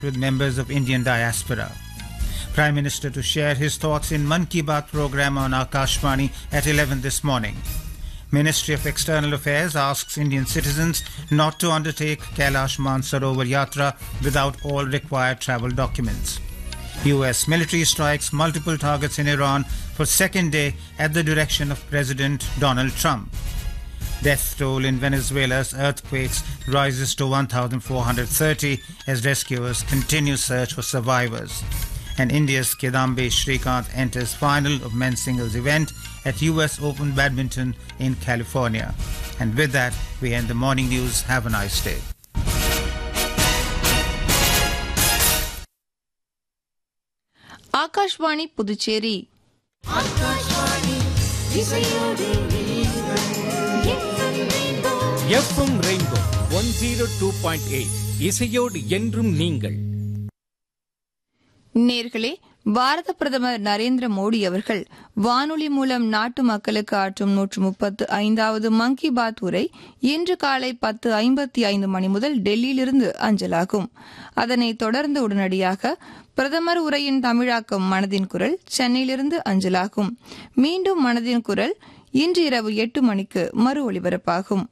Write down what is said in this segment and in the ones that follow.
with members of Indian diaspora. Prime Minister to share his thoughts in Mann Ki Baat program on Akashvani at 11 this morning. Ministry of External Affairs asks Indian citizens not to undertake Kailash Mansarovar Yatra without all required travel documents. US military strikes multiple targets in Iran for second day at the direction of President Donald Trump. Death toll in Venezuela's earthquakes rises to 1,430 as rescuers continue search for survivors. And India's Kedambe Shrikant enters final of men's singles event at US Open Badminton in California. And with that, we end the morning news. Have a nice day. Akashvani Puducherry FM rainbow one zero two point eight இசையோடு என்றும் நீங்கள் நேர்களே பாரத பிரதமர் நரேந்திர மோடி அவர்கள் வானொலி மூலம் நாட்டு மக்களுக்கு ஆற்றும் நூற்று முப்பத்து ஐந்தாவது மன் கி பாத் உரை இன்று காலை பத்து ஐம்பத்தி ஐந்து மணி முதல் டெல்லியிலிருந்து அஞ்சலாகும் அதனைத் தொடர்ந்து உடனடியாக பிரதமர் உரையின் தமிழாக்கம் மனதின் குரல் சென்னையிலிருந்து அஞ்சலாகும் மீண்டும் மனதின் குரல் இன்று இரவு எட்டு மணிக்கு மறு ஒலிபரப்பாகும்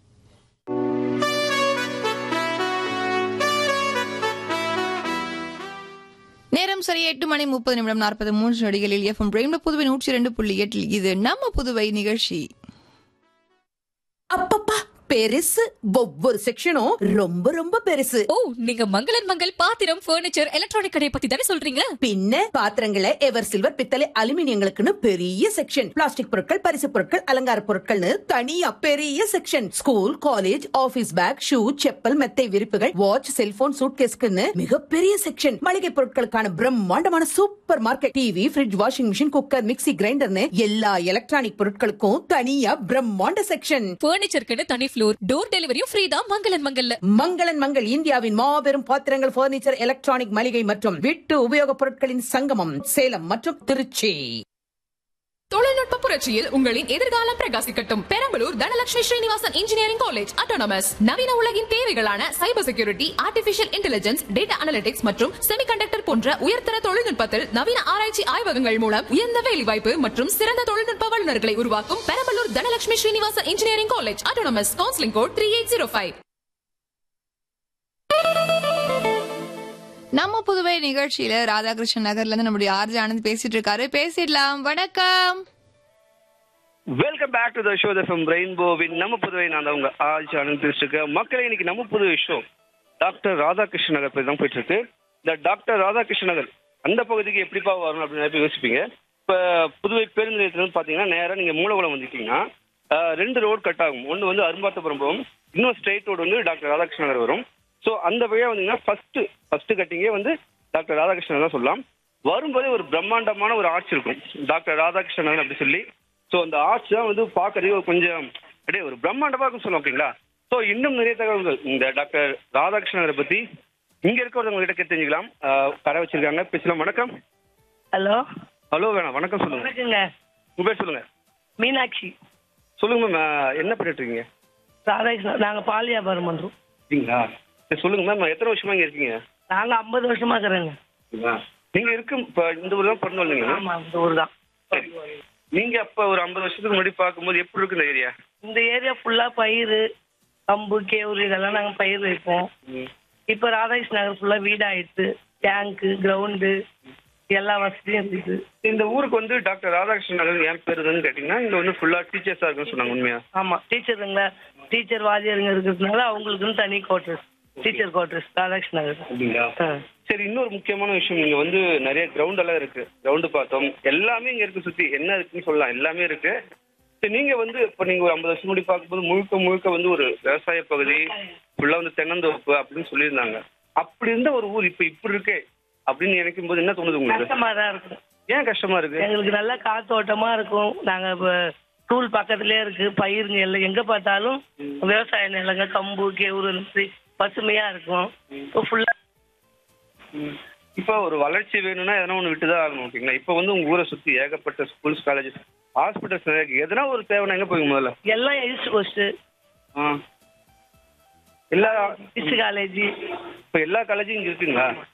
நேரம் சரியா எட்டு மணி முப்பது நிமிடம் நாற்பது மூன்று நொடிகளில் எஃப்எம் பிரேம்ல புதுவை நூற்றி இரண்டு புள்ளி எட்டில் இது நம்ம புதுவை நிகழ்ச்சி அப்பப்பா பெருசு ஒவ்வொரு செக்ஷனும் ரொம்ப ரொம்ப பெருசு ஓ நீங்க மங்களன் மங்கள் பாத்திரம் பர்னிச்சர் எலக்ட்ரானிக் கடையை பத்தி தானே சொல்றீங்க பின்ன பாத்திரங்களை எவர் சில்வர் பித்தளை அலுமினியங்களுக்குன்னு பெரிய செக்ஷன் பிளாஸ்டிக் பொருட்கள் பரிசு பொருட்கள் அலங்கார பொருட்கள்னு தனியா பெரிய section school college office bag shoe chappal மெத்தை விரிப்புகள் வாட்ச் செல்போன் சூட்கேஸ்க்குன்னு மிகப்பெரிய செக்ஷன் மளிகை பொருட்களுக்கான பிரம்மாண்டமான super market TV fridge washing machine cooker mixie கிரைண்டர்னு எல்லா எலக்ட்ரானிக் பொருட்களுக்கும் தனியா பிரம்மாண்ட செக்ஷன் பர்னிச்சருக்குன்னு தனி ஃப்ளோர் டோர் டெலிவரியும் ஃப்ரீ தான் மங்களன் மங்கல்ல மங்களன் மங்கள் இந்தியாவின் மாபெரும் பாத்திரங்கள் பர்னிச்சர் எலக்ட்ரானிக் மளிகை மற்றும் வீட்டு உபயோகப் பொருட்களின் சங்கமம் சேலம் மற்றும் திருச்சி தொழில்நுட்ப புரட்சியில் உங்களின் எதிர்காலம் பிரகாசிக்கட்டும் Perambalur Dhanalakshmi Srinivasan engineering college autonomous நவீன உலகின் தேவைகளான cyber security artificial intelligence data analytics மற்றும் செமிகண்டக்டர் போன்ற உயர்தர தொழில்நுட்பத்தில் நவீன ஆராய்ச்சி ஆய்வகங்கள் மூலம் உயர்ந்த வேலைவாய்ப்பு மற்றும் சிறந்த தொழில்நுட்ப வல்லுநர்களை உருவாக்கும் Perambalur Dhanalakshmi Srinivasan engineering college autonomous counselling code three eight zero five நம்ம புதுவை நிகழ்ச்சியில ராதாகிருஷ்ணன் நகர்ல இருந்து நம்முடைய ஆர்ஜி ஆனந்த் பேசிட்டு இருக்காரு பேசிடலாம் வணக்கம் welcome back to the show the from ரெயின்போவின் நம்ம புதுவை நான் தான் உங்க ஆஜ் ஆனந்த் பேசிட்டு இருக்கேன் மக்களே இன்னைக்கு நம்ம புதுவை ஷோ டாக்டர் ராதாகிருஷ்ண நகர் பற்றி தான் போயிட்டு இருக்கு இந்த டாக்டர் ராதாகிருஷ்ண நகர் அந்த பகுதிக்கு எப்படிப்பா வரணும் அப்படின்னு நிறைய பேர் யோசிப்பீங்க இப்போ புதுவை பேருந்து நிலையத்துலேருந்து பார்த்தீங்கன்னா நேராக நீங்கள் மூலகுளம் வந்துட்டீங்கன்னா ஆஹ், ரெண்டு ரோடு கட் ஆகும் ஒன்று வந்து அரும்பாத்தபுரம் போகும் இன்னும் ஸ்ட்ரெயிட் ரோடு வந்து டாக்டர் ராதாகிருஷ்ண நகர் வரும் ஸோ அந்த வழியாக வந்தீங்கன்னா ஃபர்ஸ்ட் ஃபர்ஸ்ட் கட்டிங்கே வந்து டாக்டர் ராதாகிருஷ்ணன் தான் சொல்லலாம் வரும்போதே ஒரு பிரம்மாண்டமான ஒரு ஆர்ச் இருக்கும் டாக்டர் ராதாகிருஷ்ணன் நகர் அப்படி சொல்லி ஸோ அந்த ஆர்ச் தான் வந்து பார்க்கறதுக்கு கொஞ்சம் அப்படியே ஒரு பிரம்மாண்டமாக இருக்கும் சொல்லுவோம் ஓகேங்களா ஸோ இன்னும் நிறைய தகவல்கள் இந்த டாக்டர் ராதாகிருஷ்ணனரை பற்றி இங்கே இருக்கவங்க கிட்ட கேட்டு தெரிஞ்சுக்கலாம் ஆஹ் கடை வச்சிருக்காங்க பேசலாம் வணக்கம் ஹலோ ஹலோ வேணாம் வணக்கம் சொல்லுங்க வணக்கங்க உங்க பேர் சொல்லுங்க மீனாட்சி சொல்லுங்க மேம் என்ன பண்ணிட்டு இருக்கீங்க ராதாகிருஷ்ணன் நாங்க பால் வியாபாரம் பண்றோம் இருக்கீங்களா சரி சொல்லுங்க மேம் எத்தனை வருஷமா இங்க இருக்கீங்க நாங்க ஐம்பது வருஷமா இருக்கிறோங்க இருக்கீங்களா? நீங்க இருக்கும் இப்போ இந்த ஊர் தான் பிறந்து வந்தீங்க ஆமா இந்த ஊர் தான் சரி நீங்க அப்ப ஒரு ஐம்பது வருஷத்துக்கு முன்னாடி பார்க்கும்போது எப்படி இருக்கு இந்த ஏரியா இந்த ஏரியா ஃபுல்லா பயிர் கம்பு கேவுரு இதெல்லாம் நாங்க பயிர் வைப்போம் இப்ப ராதாகிருஷ்ணன் நகர் ஃபுல்லா வீடாயிடுச்சு டேங்க்கு கிரவுண்டு எல்லா வசதியும் இருக்குது இந்த ஊருக்கு வந்து டாக்டர் ராதாகிருஷ்ணன் நகர் ஏன் பேர் இதுன்னு கேட்டீங்கன்னா இங்க வந்து ஃபுல்லா டீச்சர்ஸா இருக்குன்னு சொன்னாங்க உண்மையா ஆமா டீச்சருங்களா டீச்சர் வாத்தியாருங்க இருக்கிறதுனால அவங்களுக்குன்னு தனி quarters teacher quarters Radhakrishnan Nagar அப்படிங்களா ஆ. சரி இன்னொரு முக்கியமான விஷயம் இங்க வந்து நிறைய கிரவுண்ட் எல்லாம் இருக்கு கிரவுண்டு பார்த்தோம் எல்லாமே இங்க இருக்கு சுத்தி என்ன இருக்குன்னு சொல்லலாம் எல்லாமே இருக்கு சரி நீங்க வந்து இப்ப நீங்க ஒரு ஐம்பது வருஷம் முன்னாடி பார்க்கும்போது முழுக்க முழுக்க வந்து ஒரு விவசாய பகுதி ஃபுல்லா வந்து தென்னந்தோப்பு அப்படின்னு சொல்லியிருந்தாங்க அப்படி இருந்த ஒரு ஊர் இப்ப இப்படி இருக்கே அப்படின்னு நினைக்கும் போது என்ன தோணுது உங்களுக்கு கஷ்டமா தான் இருக்கும் ஏன் கஷ்டமா இருக்கு எங்களுக்கு நல்ல காத்தோட்டமா இருக்கும் நாங்க இப்ப ஸ்கூல் பக்கத்துலயே இருக்கு பயிருங்க எல்லாம் எங்க பார்த்தாலும் விவசாய நிலங்க கம்பு கேவுரு இந்த மாதிரி பசுமையா இருக்கும் இப்போ ஃபுல்லா இப்போ ஒரு வளர்ச்சி வேணும்னா எதனா ஒன்று விட்டு தான் ஆகணும் ஓகேங்களா இப்போ வந்து உங்க ஊரை சுத்தி ஏகப்பட்ட ஸ்கூல்ஸ் காலேஜஸ் ஹாஸ்பிட்டல்ஸ் நிறைய இருக்கு எதனா ஒரு தேவைன்னா எங்க போய் முதல்ல எல்லாம் எயிட்ஸ் போஸ்ட் ஆ எல்லா கிறிஸ்து காலேஜ் இப்போ எல்லா காலேஜும் இங்க இருக்குங்களா